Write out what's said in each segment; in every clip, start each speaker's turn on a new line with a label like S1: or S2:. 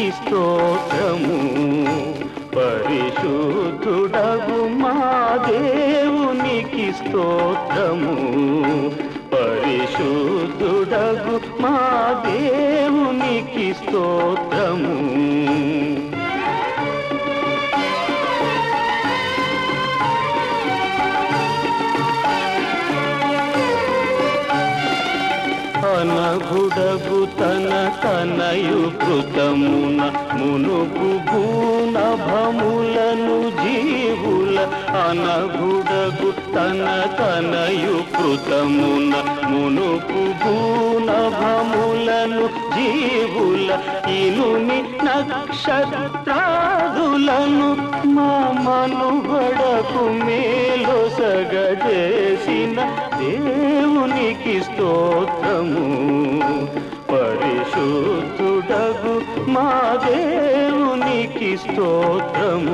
S1: స్తోత్రము పరిశుద్ధుడగు మా దేవునికి స్తోత్రము పరిశుద్ధుడగు మా దేవునికి స్తోత్రము అనగుడగు తన తనయు కృతమున మునుపు భూనభములను జీవుల అనగుడగు తన తనయు కృతమున మునుపు భూనభములను జీవుల ఇనుని నక్షత్రాదులను మా మనుగడకు మేలు సగజేసిన దేవునికి స్తోత్రము పరిశుద్ధుడగు మా దేవునికి స్తోత్రము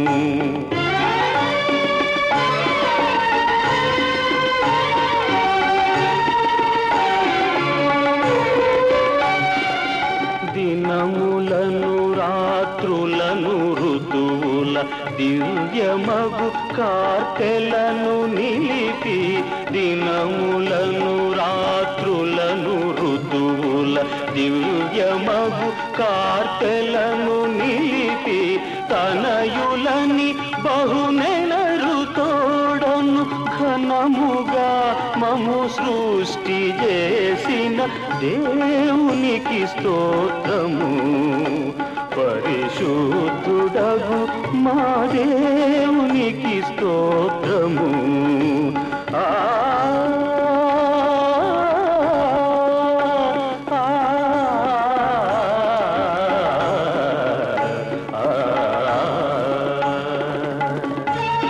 S1: దినములను రాత్రులను ఋతువుల దివ్యమగు కార్తెలను నిలిపి దినములను రాత్రులను ఋతువుల దివ్యమగు కార్తెలను నిలిపి తనయులని బహునెలరు తోడను ఘనముగా మము సృష్టి చేసిన దేవునికి స్తోత్రము పరిశుద్ధుడగు మా దేవునికి స్తోత్రము ఆ ఆ, ఆ.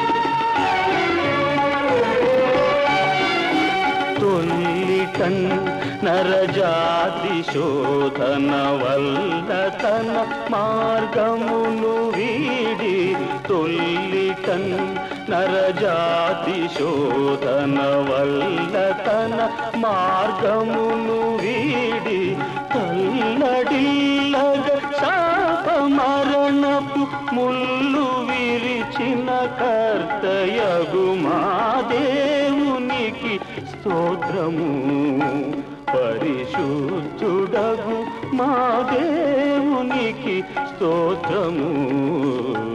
S1: తొల్లిటన్ నరజాతి శోధన వల్ల తన మార్గమును వీడి తొల్లిటన్ నరజాతి శోధన వల్ల తన మార్గమును వీడి తల్లడిల్లగ శాప మరణపు ముళ్ళు విరిచిన కర్తయగు మా దేవునికి స్తోత్రము పరిశుద్ధుడగు మా దేవునికి స్తోత్రము